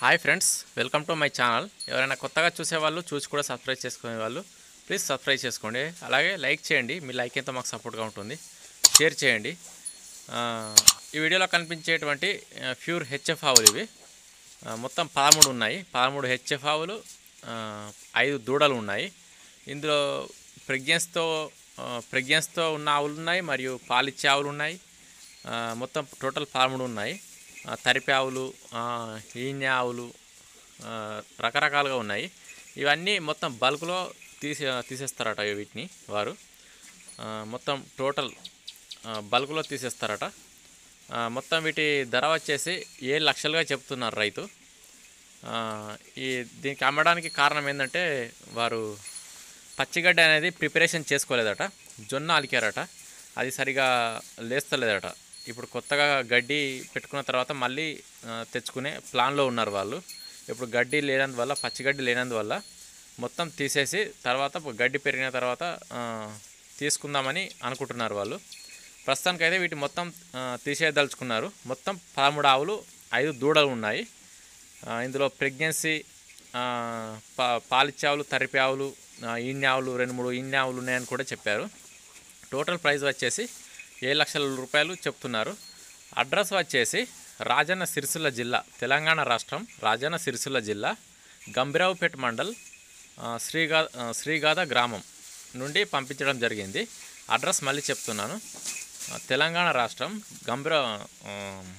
hi friends welcome to my channel ఎవరైనా కొత్తగా చూసేవాళ్ళు చూసి కూడా సబ్స్క్రైబ్ చేసుకునే వాళ్ళు ప్లీజ్ సబ్స్క్రైబ్ చేసుకోండి అలాగే లైక్ చేయండి మీ లైక్ ఎంతో మాకు సపోర్ట్గా ఉంటుంది షేర్ చేయండి ఆ, ఈ వీడియోలో కనిపించేటువంటి ఆ, ప్యూర్ హెచ్ఎఫ్ ఆవులు ఇవి ఆ, మొత్తం పదమూడు ఉన్నాయి పదమూడు హెచ్ఎఫ్ ఆవులు ఆ, ఐదు దూడలు ఉన్నాయి ఇందులో ప్రెగ్నెన్స్తో ప్రెగ్నెన్స్తో ఉన్న ఆవులు ఉన్నాయి మరియు పాలిచ్చే ఆవులు ఉన్నాయి ఆ, మొత్తం టోటల్ పదమూడు ఉన్నాయి ఆ, తరిపి ఆవులు ఆ, ఈనె ఆవులు ఆ, రకరకాలుగా ఉన్నాయి ఇవన్నీ మొత్తం బల్క్లో తీసే తీసేస్తారట వీటిని వారు ఆ, మొత్తం టోటల్ ఆ, బల్క్లో తీసేస్తారట ఆ, మొత్తం వీటి ధర వచ్చేసి ఏడు లక్షలుగా చెప్తున్నారు రైతు ఆ, ఈ దీనికి అమ్మడానికి కారణం ఏంటంటే వారు పచ్చిగడ్డ అనేది ప్రిపరేషన్ చేసుకోలేదట జొన్న అలికారట అది సరిగా లేస్తలేదట ఇప్పుడు కొత్తగా గడ్డి పెట్టుకున్న తర్వాత మళ్ళీ ఆ, తెచ్చుకునే ప్లాన్లో ఉన్నారు వాళ్ళు ఇప్పుడు గడ్డి లేనందువల్ల పచ్చిగడ్డి లేనందువల్ల మొత్తం తీసేసి తర్వాత గడ్డి పెరిగిన తర్వాత ఆ, తీసుకుందామని అనుకుంటున్నారు వాళ్ళు ప్రస్తుతానికైతే వీటి మొత్తం ఆ, తీసేయదలుచుకున్నారు మొత్తం పదమూడు ఆవులు ఐదు దూడలు ఉన్నాయి ఆ, ఇందులో ప్రెగ్నెన్సీ ఆ, పా పాలిచ్చే ఆవులు తరిపి ఆవులు ఆ, ఈనె ఆవులు రెండు మూడు ఈనె ఆవులు ఉన్నాయని కూడా చెప్పారు టోటల్ ప్రైస్ వచ్చేసి ఏడు లక్షల రూపాయలు చెప్తున్నారు అడ్రస్ వచ్చేసి రాజన్న సిరిసిల్ల జిల్లా తెలంగాణ రాష్ట్రం రాజన్న సిరిసిల్ల జిల్లా గంభీరావుపేట మండల్ ఆ, శ్రీగా ఆ, శ్రీగాథ గ్రామం నుండి పంపించడం జరిగింది అడ్రస్ మళ్ళీ చెప్తున్నాను ఆ, తెలంగాణ రాష్ట్రం గంభీర ఆ,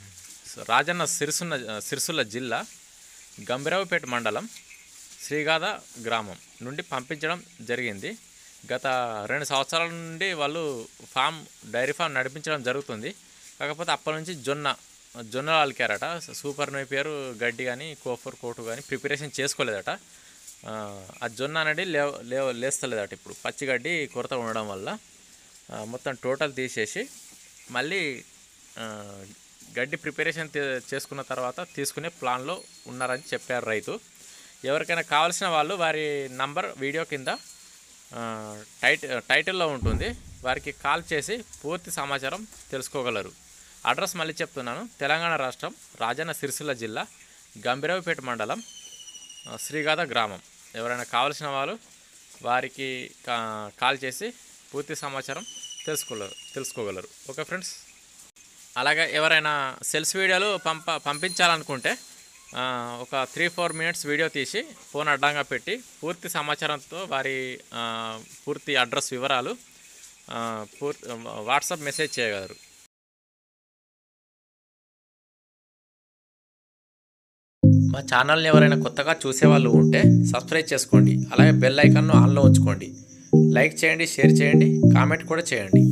రాజన్న సిరిసున్న సిరిసిల్ల జిల్లా గంభీరావుపేట మండలం శ్రీగాథ గ్రామం నుండి పంపించడం జరిగింది గత రెండు సంవత్సరాల నుండి వాళ్ళు ఫామ్ డైరీ ఫామ్ నడిపించడం జరుగుతుంది కాకపోతే అప్పటి నుంచి జొన్న జొన్న అలికారట సూపర్ పేరు గడ్డి కానీ కోఫర్ కోటు కానీ ప్రిపరేషన్ చేసుకోలేదట ఆ, ఆ జొన్న అనేది లేవ లేవ లేస్తలేదట ఇప్పుడు పచ్చిగడ్డి కొరత ఉండడం వల్ల ఆ, మొత్తం టోటల్ తీసేసి మళ్ళీ ఆ, గడ్డి ప్రిపరేషన్ తే- చేసుకున్న తర్వాత తీసుకునే ప్లాన్లో ఉన్నారని చెప్పారు రైతు ఎవరికైనా కావాల్సిన వాళ్ళు వారి నంబర్ వీడియో కింద ఆ, టైట్ టైటిల్లో ఉంటుంది వారికి కాల్ చేసి పూర్తి సమాచారం తెలుసుకోగలరు అడ్రస్ మళ్ళీ చెప్తున్నాను తెలంగాణ రాష్ట్రం రాజన్న సిరిసిల్ల జిల్లా గంభీరావుపేట మండలం ఆ, శ్రీగాథ గ్రామం ఎవరైనా కావాల్సిన వాళ్ళు వారికి కా- కాల్ చేసి పూర్తి సమాచారం తెలుసుకోగలరు తెలుసుకోగలరు ఓకే ఫ్రెండ్స్ అలాగే ఎవరైనా సెల్స్ వీడియోలు పంప పంపించాలనుకుంటే ఆ, ఒక త్రీ ఫోర్ మినిట్స్ వీడియో తీసి ఫోన్ అడ్డంగా పెట్టి పూర్తి సమాచారంతో వారి ఆ, పూర్తి అడ్రస్ వివరాలు ఆ, పూర్తి వాట్సాప్ మెసేజ్ చేయగలరు మా ఛానల్ని ఎవరైనా కొత్తగా చూసేవాళ్ళు ఉంటే సబ్స్క్రైబ్ చేసుకోండి అలాగే బెల్ ఐకాన్ను ఆన్లో ఉంచుకోండి లైక్ చేయండి షేర్ చేయండి కామెంట్ కూడా చేయండి